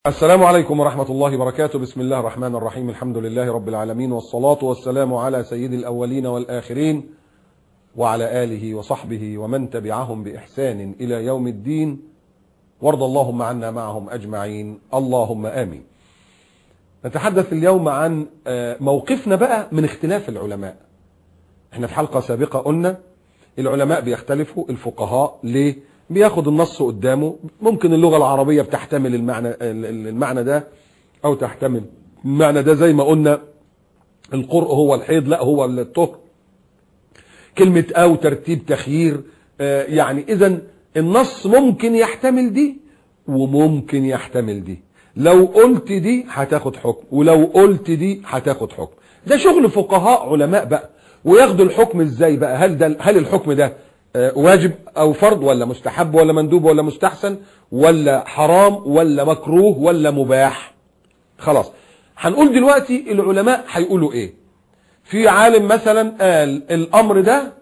السلام عليكم ورحمة الله وبركاته بسم الله الرحمن الرحيم الحمد لله رب العالمين والصلاة والسلام على سيد الأولين والآخرين وعلى آله وصحبه ومن تبعهم بإحسان إلى يوم الدين وارض اللهم عنا معهم أجمعين اللهم آمين نتحدث اليوم عن موقفنا بقى من اختلاف العلماء احنا في حلقة سابقة قلنا العلماء بيختلفوا الفقهاء ليه بياخد النص قدامه ممكن اللغة العربية بتحتمل المعنى المعنى ده او تحتمل المعنى ده زي ما قلنا القرء هو الحيض لا هو الطهر كلمة او ترتيب تخيير يعني اذا النص ممكن يحتمل دي وممكن يحتمل دي لو قلت دي هتاخد حكم ولو قلت دي هتاخد حكم ده شغل فقهاء علماء بقى وياخدوا الحكم ازاي بقى هل ده هل الحكم ده واجب او فرض ولا مستحب ولا مندوب ولا مستحسن ولا حرام ولا مكروه ولا مباح خلاص هنقول دلوقتي العلماء هيقولوا ايه في عالم مثلا قال الامر ده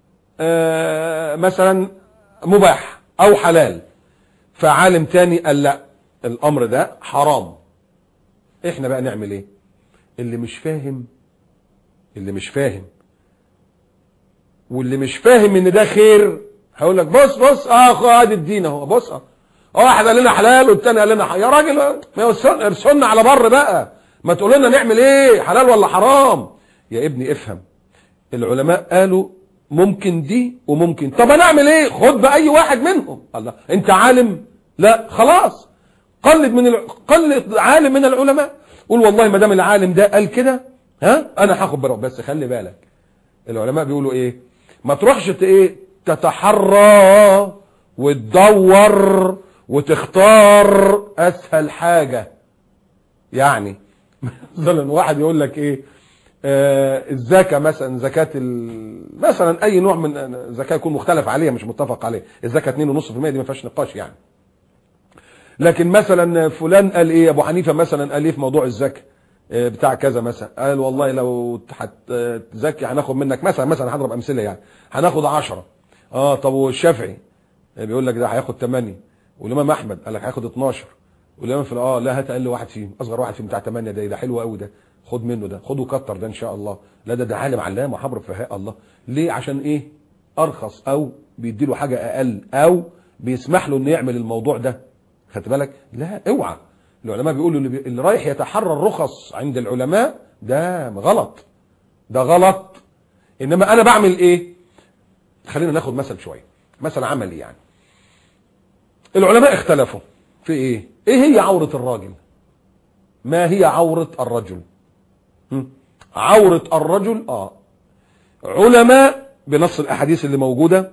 مثلا مباح او حلال فعالم تاني قال لا الامر ده حرام احنا بقى نعمل ايه اللي مش فاهم اللي مش فاهم واللي مش فاهم ان ده خير هقول لك بص بص اه ادي الدين اهو بص اه واحد قال لنا حلال والتاني قال لنا يا راجل ما ارسلنا على بر بقى ما تقول لنا نعمل ايه حلال ولا حرام يا ابني افهم العلماء قالوا ممكن دي وممكن طب انا اعمل ايه خد باي واحد منهم الله انت عالم لا خلاص قلد من ال... قلد عالم من العلماء قول والله ما دام العالم ده قال كده ها انا هاخد برأ بس خلي بالك العلماء بيقولوا ايه ما تروحش ايه تتحرى وتدور وتختار اسهل حاجة يعني مثلا واحد يقول لك ايه آه الزكاة مثلا زكاة مثلا اي نوع من زكاة يكون مختلف عليها مش متفق عليه الزكاة 2.5% دي ما فيهاش نقاش يعني لكن مثلا فلان قال ايه ابو حنيفة مثلا قال ايه في موضوع الزكاة بتاع كذا مثلا قال والله لو هتزكي هناخد منك مثلا مثلا هضرب امثله يعني هناخد 10 اه طب والشافعي بيقول لك ده هياخد 8 والامام احمد قال لك هياخد 12 والامام في اه لا هات اقل واحد فيهم اصغر واحد فيهم بتاع 8 ده ده حلو قوي ده خد منه ده خد وكتر ده ان شاء الله لا ده ده عالم علامه حبر فهاء الله ليه عشان ايه ارخص او بيدي له حاجه اقل او بيسمح له انه يعمل الموضوع ده خدت بالك لا اوعى العلماء بيقولوا اللي, بي... اللي رايح يتحرى الرخص عند العلماء ده غلط ده غلط انما انا بعمل ايه خلينا ناخد مثل شويه مثل عملي يعني العلماء اختلفوا في ايه ايه هي عورة الراجل ما هي عورة الرجل هم؟ عورة الرجل اه علماء بنص الاحاديث اللي موجودة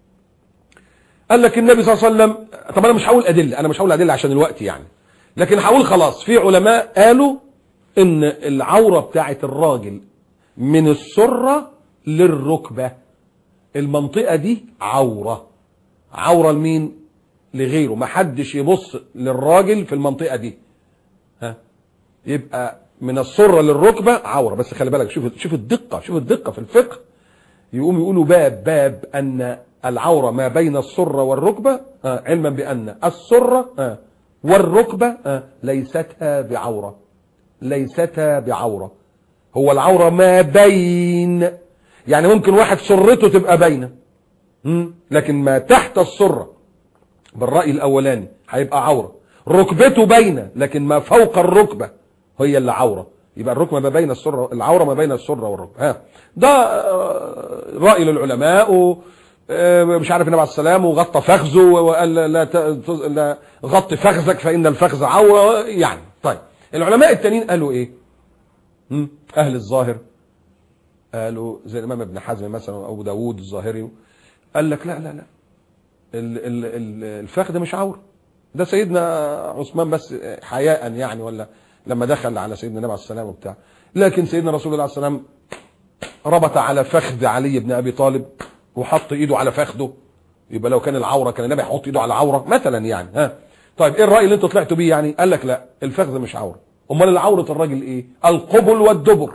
قال لك النبي صلى الله عليه وسلم طب انا مش هقول ادله انا مش هقول ادله عشان الوقت يعني لكن هقول خلاص في علماء قالوا ان العورة بتاعت الراجل من السرة للركبة المنطقة دي عورة عورة لمين لغيره ما حدش يبص للراجل في المنطقة دي ها يبقى من السرة للركبة عورة بس خلي بالك شوف شوف الدقة شوف الدقة في الفقه يقوم يقولوا باب باب ان العورة ما بين السرة والركبة علما بان السرة والركبة ليستها بعورة ليستها بعورة هو العورة ما بين يعني ممكن واحد سرته تبقى باينة لكن ما تحت السرة بالرأي الأولاني هيبقى عورة ركبته باينة لكن ما فوق الركبة هي اللي عورة يبقى الركبة ما بين السرة العورة ما بين السرة والركبة ها ده رأي للعلماء و مش عارف النبي عليه السلام وغطى فخذه وقال لا, لا غطي فخذك فإن الفخذ عورة يعني طيب العلماء التانيين قالوا ايه اهل الظاهر قالوا زي الامام ابن حزم مثلا او داوود الظاهري قال لك لا لا لا الفخذ مش عورة ده سيدنا عثمان بس حياء يعني ولا لما دخل على سيدنا النبي عليه السلام وبتاع لكن سيدنا رسول الله عليه السلام ربط على فخذ علي بن ابي طالب وحط ايده على فخده يبقى لو كان العوره كان النبي هيحط ايده على العوره مثلا يعني ها طيب ايه الراي اللي انتوا طلعتوا بيه يعني قال لك لا الفخذ مش عوره امال العوره الراجل ايه القبل والدبر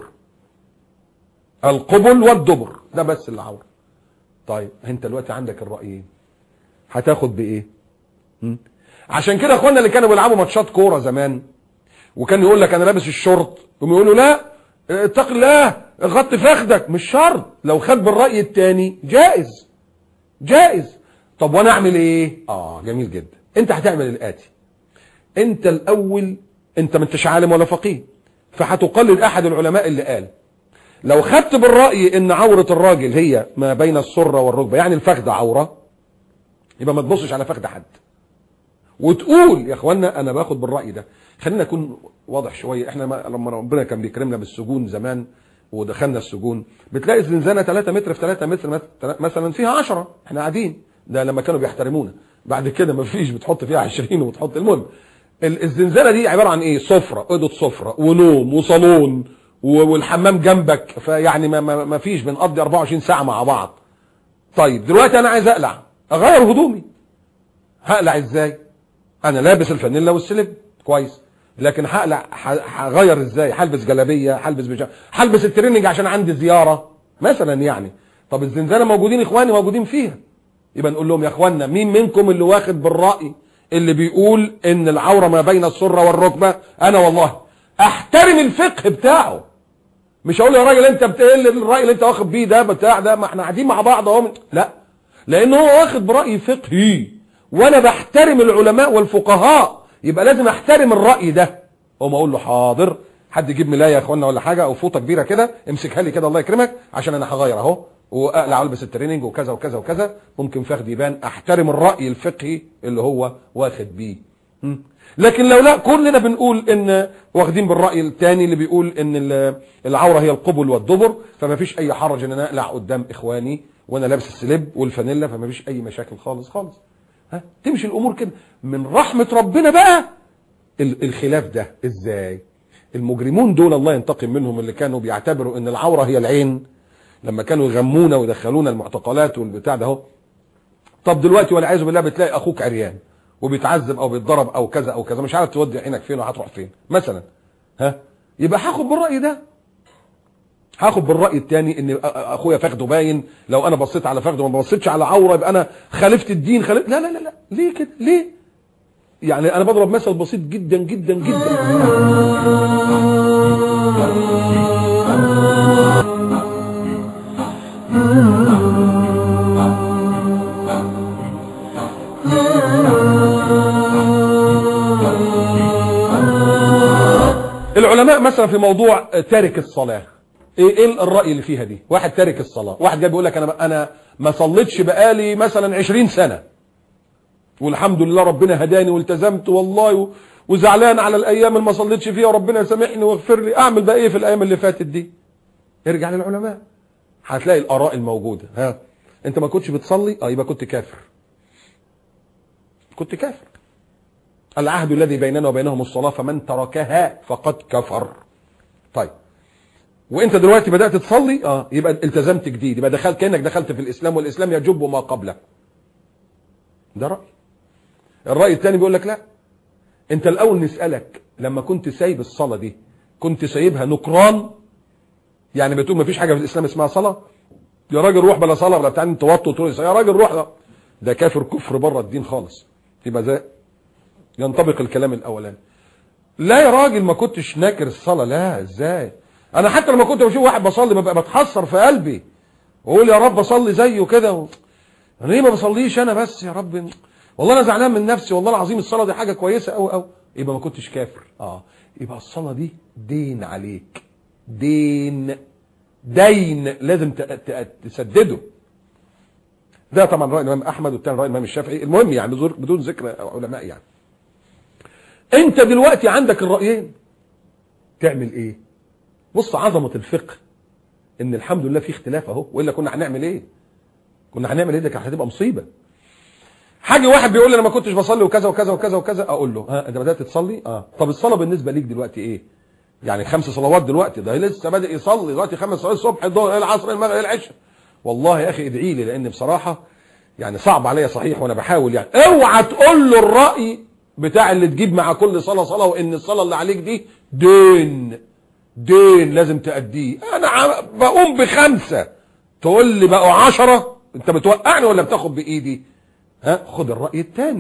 القبل والدبر ده بس اللي عوره طيب انت دلوقتي عندك الرايين هتاخد بايه عشان كده اخواننا اللي كانوا بيلعبوا ماتشات كوره زمان وكان يقول لك انا لابس الشورت يقوم يقولوا لا اتق الله غطي فخدك مش شرط لو خد بالراي التاني جائز جائز طب وانا اعمل ايه اه جميل جدا انت هتعمل الاتي انت الاول انت ما انتش عالم ولا فقيه فهتقلد احد العلماء اللي قال لو خدت بالراي ان عوره الراجل هي ما بين السره والركبه يعني الفخذه عوره يبقى ما تبصش على فخذ حد وتقول يا اخوانا انا باخد بالراي ده خلينا نكون واضح شويه احنا ما لما ربنا كان بيكرمنا بالسجون زمان ودخلنا السجون بتلاقي الزنزانه 3 متر في 3 متر مت- مثلا فيها 10 احنا قاعدين ده لما كانوا بيحترمونا بعد كده ما فيش بتحط فيها 20 وتحط المهم ال- الزنزانه دي عباره عن ايه سفره اوضه سفره ونوم وصالون و- والحمام جنبك فيعني ما, ما, ما فيش بنقضي 24 ساعه مع بعض طيب دلوقتي انا عايز اقلع اغير هدومي هقلع ازاي انا لابس الفانيلا والسلب كويس لكن هقلع ه- هغير ازاي هلبس جلابيه هلبس بيجامه هلبس التريننج عشان عندي زياره مثلا يعني طب الزنزانه موجودين اخواني موجودين فيها يبقى نقول لهم يا اخوانا مين منكم اللي واخد بالراي اللي بيقول ان العوره ما بين السره والركبه انا والله احترم الفقه بتاعه مش هقول يا راجل انت بتقل الراي اللي انت واخد بيه ده بتاع ده ما احنا قاعدين مع بعض اهو لا لان هو واخد براي فقهي وانا بحترم العلماء والفقهاء يبقى لازم احترم الراي ده اقوم اقول له حاضر حد يجيب ملايه يا اخوانا ولا حاجه او فوطه كبيره كده امسكها لي كده الله يكرمك عشان انا هغير اهو واقلع البس التريننج وكذا وكذا وكذا ممكن فخدي يبان احترم الراي الفقهي اللي هو واخد بيه م? لكن لو لا كلنا بنقول ان واخدين بالراي الثاني اللي بيقول ان ال- العوره هي القبل والدبر فما فيش اي حرج ان انا اقلع قدام اخواني وانا لابس السلب والفانيلا فما فيش اي مشاكل خالص خالص ها تمشي الامور كده من رحمه ربنا بقى ال- الخلاف ده ازاي المجرمون دول الله ينتقم منهم اللي كانوا بيعتبروا ان العوره هي العين لما كانوا يغمونا ويدخلونا المعتقلات والبتاع ده اهو طب دلوقتي والعياذ بالله بتلاقي اخوك عريان وبيتعذب او بيتضرب او كذا او كذا مش عارف تودي عينك فين وهتروح فين مثلا ها يبقى هاخد بالراي ده هاخد بالراي الثاني ان أ- أ- اخويا فخده باين لو انا بصيت على فخده ما بصيتش على عوره يبقى انا خالفت الدين خالف لا لا لا لا ليه كده ليه يعني انا بضرب مثل بسيط جدا جدا جدا العلماء مثلا في موضوع تارك الصلاة ايه ايه الرأي اللي فيها دي واحد تارك الصلاة واحد جاي بيقول لك انا انا ما صليتش بقالي مثلا 20 سنة والحمد لله ربنا هداني والتزمت والله و- وزعلان على الايام اللي ما صليتش فيها وربنا يسامحني ويغفر لي اعمل بقى ايه في الايام اللي فاتت دي ارجع للعلماء هتلاقي الاراء الموجودة ها انت ما كنتش بتصلي اه يبقى كنت كافر كنت كافر العهد الذي بيننا وبينهم الصلاة فمن تركها فقد كفر طيب وانت دلوقتي بدأت تصلي اه يبقى التزمت جديد يبقى دخلت كأنك دخلت في الإسلام والإسلام يجب ما قبله ده رأي الرأي الثاني بيقول لك لا انت الأول نسألك لما كنت سايب الصلاة دي كنت سايبها نكران يعني بتقول ما فيش حاجة في الإسلام اسمها صلاة يا راجل روح بلا صلاة ولا بتاع انت توطي تقول يا راجل روح ده, ده كافر كفر بره الدين خالص يبقى ده ينطبق الكلام الاولاني لا يا راجل ما كنتش ناكر الصلاه لا ازاي انا حتى لما كنت بشوف واحد بصلي ببقى بتحسر في قلبي واقول يا رب اصلي زيه كده و... انا ليه ما بصليش انا بس يا رب والله انا زعلان من نفسي والله العظيم الصلاه دي حاجه كويسه قوي قوي يبقى ما كنتش كافر اه يبقى الصلاه دي دين عليك دين دين لازم ت- ت- تسدده ده طبعا راي الامام احمد والتاني راي الامام الشافعي المهم يعني بدون- بدون ذكر علماء يعني انت دلوقتي عندك الرايين تعمل ايه بص عظمه الفقه ان الحمد لله في اختلاف اهو والا كنا هنعمل ايه كنا هنعمل ايه ده كانت هتبقى مصيبه حاجه واحد بيقول لي انا ما كنتش بصلي وكذا وكذا وكذا وكذا اقول له ها انت بدات تصلي اه طب الصلاه بالنسبه ليك دلوقتي ايه يعني خمس صلوات دلوقتي ده لسه بادئ يصلي دلوقتي خمس صلوات الصبح الظهر العصر المغرب العشاء والله يا اخي ادعي لي لان بصراحه يعني صعب عليا صحيح وانا بحاول يعني اوعى تقول له الراي بتاع اللي تجيب مع كل صلاه صلاه وان الصلاه اللي عليك دي دين دين لازم تأديه انا عم- بقوم بخمسه تقول لي بقوا عشرة انت بتوقعني ولا بتاخد بايدي ها خد الراي الثاني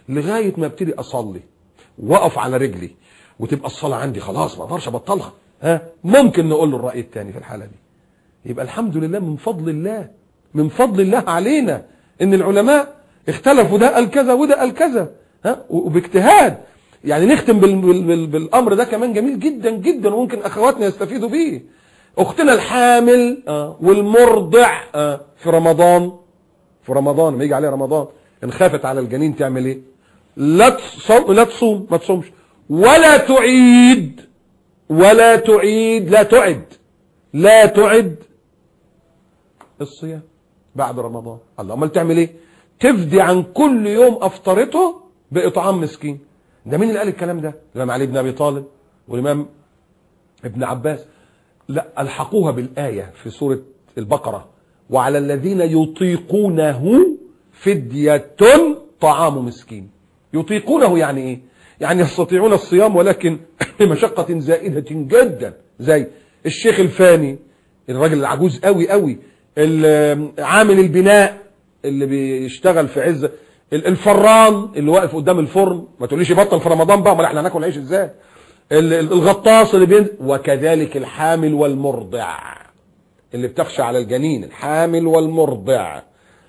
لغايه ما ابتدي اصلي واقف على رجلي وتبقى الصلاه عندي خلاص ما اقدرش ابطلها ها ممكن نقول له الراي الثاني في الحاله دي يبقى الحمد لله من فضل الله من فضل الله علينا ان العلماء اختلفوا ده قال كذا وده قال كذا ها وباجتهاد يعني نختم بال بال بال بالامر ده كمان جميل جدا جدا وممكن اخواتنا يستفيدوا بيه اختنا الحامل آه والمرضع آه في رمضان في رمضان لما يجي عليه رمضان ان خافت على الجنين تعمل ايه لا تصوم لا تصوم ما تصومش ولا تعيد ولا تعيد لا تعد لا تعد الصيام بعد رمضان الله امال تعمل ايه تفدي عن كل يوم افطرته باطعام مسكين ده مين اللي قال الكلام ده الامام علي بن ابي طالب والامام ابن عباس لا الحقوها بالايه في سوره البقره وعلى الذين يطيقونه فديه طعام مسكين يطيقونه يعني ايه يعني يستطيعون الصيام ولكن بمشقه زائده جدا زي الشيخ الفاني الراجل العجوز قوي قوي عامل البناء اللي بيشتغل في عز الفران اللي واقف قدام الفرن ما تقوليش يبطل في رمضان بقى امال احنا هناكل عيش ازاي الغطاس اللي بين وكذلك الحامل والمرضع اللي بتخشى على الجنين الحامل والمرضع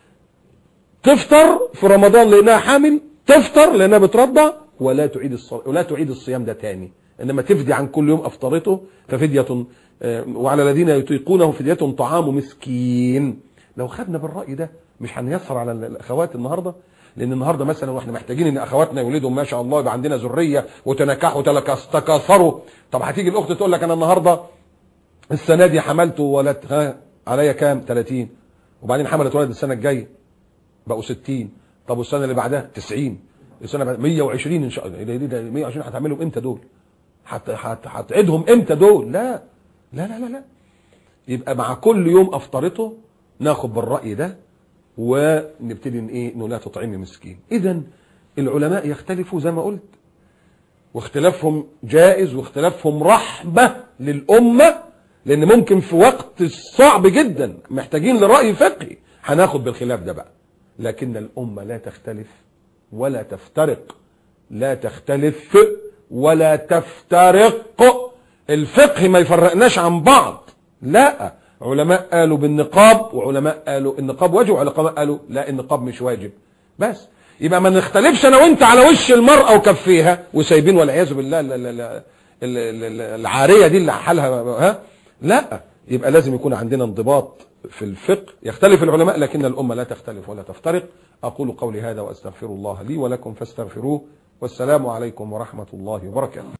تفطر في رمضان لانها حامل تفطر لانها بترضع ولا تعيد الصيام ولا تعيد الصيام ده تاني انما تفدي عن كل يوم افطرته ففديه وعلى الذين يطيقونه فديه طعام مسكين لو خدنا بالراي ده مش هنيسر على الاخوات النهارده لان النهارده مثلا واحنا محتاجين ان اخواتنا يولدوا ما شاء الله يبقى عندنا ذريه وتنكحوا تكاثروا طب هتيجي الاخت تقول لك انا النهارده السنه دي حملت ولد ها عليا كام 30 وبعدين حملت ولد السنه الجايه بقوا 60 طب والسنه اللي بعدها 90 السنه بعد 120 ان شاء الله ده ده 120 هتعملهم امتى دول هت هتعيدهم امتى دول لا لا لا لا لا يبقى مع كل يوم افطرته ناخد بالراي ده ونبتدي ايه انه لا تطعمي مسكين اذا العلماء يختلفوا زي ما قلت واختلافهم جائز واختلافهم رحمه للامه لان ممكن في وقت صعب جدا محتاجين لراي فقهي هناخد بالخلاف ده بقى لكن الامه لا تختلف ولا تفترق لا تختلف ولا تفترق الفقه ما يفرقناش عن بعض لا علماء قالوا بالنقاب وعلماء قالوا النقاب واجب وعلماء قالوا لا النقاب مش واجب بس يبقى ما نختلفش انا وانت على وش المرأة وكفيها وسايبين والعياذ بالله العارية دي اللي حالها ها لا يبقى لازم يكون عندنا انضباط في الفقه يختلف العلماء لكن الأمة لا تختلف ولا تفترق أقول قولي هذا وأستغفر الله لي ولكم فاستغفروه والسلام عليكم ورحمة الله وبركاته